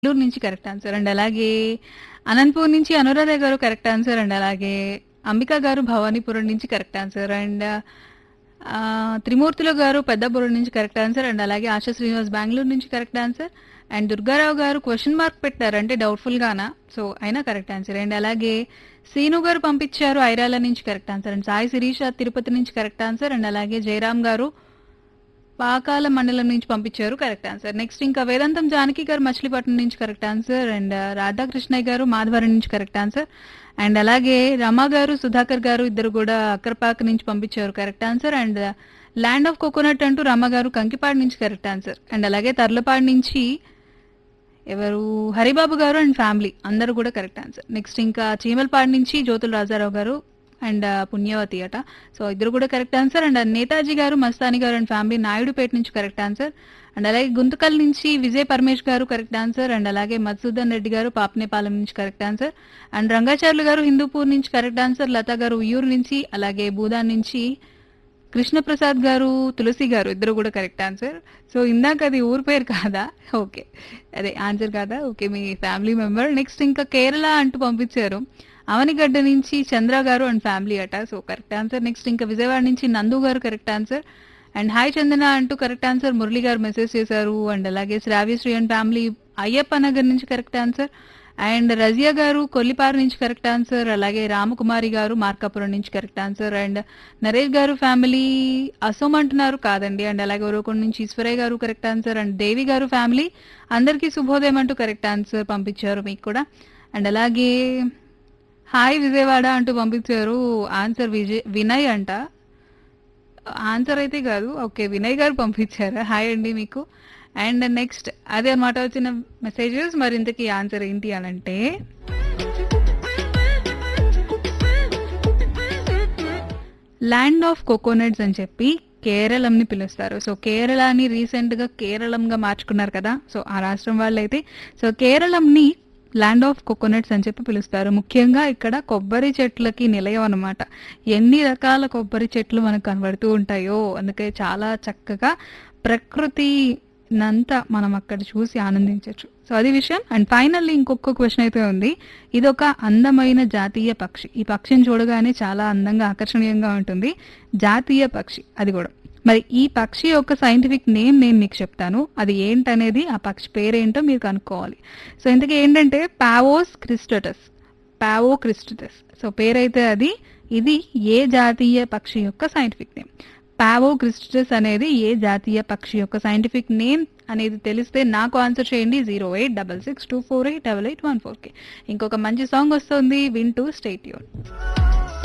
నెల్లూరు నుంచి correct answer and అలాగే అనంతపూర్ నుంచి అనురాధ గారు కరెక్ట్ ఆన్సర్ అండ్ అలాగే అంబిక గారు భవానీపురం నుంచి కరెక్ట్ ఆన్సర్ అండ్ ఆ, త్రిమూర్తులు గారు పెద్దపురం నుంచి కరెక్ట్ ఆన్సర్ అండ్ అలాగే ఆశా శ్రీనివాస్ బెంగళూరు నుంచి కరెక్ట్ ఆన్సర్ అండ్ దుర్గారావు గారు క్వశ్చన్ మార్క్ పెట్టారు అంటే డౌట్ఫుల్ గానా సో అయినా కరెక్ట్ ఆన్సర్ అండ్ అలాగే సీను గారు పంపించారు ఐరాల నుంచి correct answer and Sai Sirisha Tirupati నుంచి కరెక్ట్ ఆన్సర్ అండ్ అలాగే జయరామ్ గారు పాకాల మండలం నుంచి పంపించారు కరెక్ట్ ఆన్సర్ నెక్స్ట్ ఇంకా వేదాంతం జానకి గారు మచిలీపట్నం నుంచి కరెక్ట్ ఆన్సర్ అండ్ రాధాకృష్ణయ్య గారు మాధవరం నుంచి కరెక్ట్ ఆన్సర్ అండ్ అలాగే రమా గారు సుధాకర్ గారు ఇద్దరు కూడా అక్కరపాక నుంచి పంపించారు correct answer and land of coconut అంటూ రమ గారు కంకిపాడు నుంచి కరెక్ట్ ఆన్సర్ అండ్ అలాగే తర్లపాడు నుంచి ఎవరు హరిబాబు గారు అండ్ ఫ్యామిలీ అందరూ కూడా కరెక్ట్ ఆన్సర్ నెక్స్ట్ ఇంకా చీమలపాడు నుంచి జ్యోతుల రాజారావు గారు అండ్ పుణ్యవతి అట సో ఇద్దరు కూడా కరెక్ట్ ఆన్సర్ అండ్ నేతాజీ గారు మస్తాని గారు అండ్ ఫ్యామిలీ నాయుడుపేట నుంచి కరెక్ట్ ఆన్సర్ అండ్ అలాగే గుంతకల్ నుంచి విజయ్ పరమేష్ గారు కరెక్ట్ ఆన్సర్ అండ్ అలాగే మధుసూదన్ రెడ్డి గారు పాపనేపాలెం నుంచి కరెక్ట్ ఆన్సర్ అండ్ రంగాచార్యులు గారు హిందూపూర్ నుంచి కరెక్ట్ ఆన్సర్ లత గారు ఉయ్యూరు నుంచి అలాగే భూదాన్ నుంచి కృష్ణప్రసాద్ గారు తులసి గారు ఇద్దరు కూడా కరెక్ట్ ఆన్సర్ సో ఇందాక అది ఊరు పేరు కాదా ఓకే అదే ఆన్సర్ కాదా ఓకే మీ ఫ్యామిలీ మెంబర్ నెక్స్ట్ ఇంకా కేరళ అంటూ పంపించారు అవనిగడ్డ నుంచి చంద్ర గారు అండ్ ఫ్యామిలీ అట సో కరెక్ట్ ఆన్సర్ నెక్స్ట్ ఇంకా విజయవాడ నుంచి నందు గారు correct answer and hi Chandana అంటూ కరెక్ట్ ఆన్సర్ మురళి గారు మెసేజ్ చేశారు అండ్ అలాగే శ్రావ్యశ్రీ అండ్ ఫ్యామిలీ అయ్యప్ప నగర్ నుంచి కరెక్ట్ ఆన్సర్ అండ్ రజియా గారు కొల్లిపారు నుంచి కరెక్ట్ ఆన్సర్ అలాగే రామకుమారి గారు మార్కాపురం నుంచి కరెక్ట్ ఆన్సర్ అండ్ నరేష్ గారు ఫ్యామిలీ అసోమ్ అంటున్నారు కాదండి అండ్ అలాగే ఉరవకొండ నుంచి ఈశ్వరయ్య గారు కరెక్ట్ ఆన్సర్ అండ్ దేవి గారు ఫ్యామిలీ అందరికీ శుభోదయం అంటూ కరెక్ట్ ఆన్సర్ పంపించారు మీకు కూడా అండ్ అలాగే హాయ్ విజయవాడ అంటూ పంపించారు ఆన్సర్ విజయ్ వినయ్ అంట ఆన్సర్ అయితే కాదు ఓకే వినయ్ గారు పంపించారు హాయ్ అండి మీకు అండ్ నెక్స్ట్ అదే అనమాట వచ్చిన మెసేజెస్ మరి ఇంతకీ ఆన్సర్ ఏంటి అని అంటే ల్యాండ్ ఆఫ్ కోకోనట్స్ అని చెప్పి కేరళంని పిలుస్తారు సో కేరళని రీసెంట్ గా కేరళంగా మార్చుకున్నారు కదా సో ఆ రాష్ట్రం వాళ్ళు అయితే సో కేరళంని ల్యాండ్ ఆఫ్ కోకోనట్స్ అని చెప్పి పిలుస్తారు ముఖ్యంగా ఇక్కడ కొబ్బరి చెట్లకి నిలయం అన్నమాట ఎన్ని రకాల కొబ్బరి చెట్లు మనకు కనబడుతూ ఉంటాయో అందుకే చాలా చక్కగా ప్రకృతి నంతా మనం అక్కడ చూసి ఆనందించవచ్చు సో అది విషయం అండ్ ఫైనల్లీ ఇంకొక క్వశ్చన్ అయితే ఉంది ఇది ఒక అందమైన జాతీయ పక్షి ఈ పక్షిని చూడగానే చాలా అందంగా ఆకర్షణీయంగా ఉంటుంది జాతీయ పక్షి అది కూడా మరి ఈ పక్షి యొక్క సైంటిఫిక్ నేమ్ నేను మీకు చెప్తాను అది ఏంటనేది ఆ పక్షి పేరేంటో మీరు కనుక్కోవాలి సో ఇంతకీ ఏంటంటే Pavos cristatus Pavo cristatus so పేరైతే అది ఇది ఏ జాతీయ పక్షి యొక్క సైంటిఫిక్ నేమ్ పావో క్రిస్టస్ అనేది ఏ జాతీయ పక్షి యొక్క సైంటిఫిక్ నేమ్ అనేది తెలిస్తే నాకు ఆన్సర్ చేయండి zero eight double six two four eight double eight one ఫోర్కి ఇంకొక మంచి సాంగ్ వస్తుంది వింటూ స్టేట్ యూన్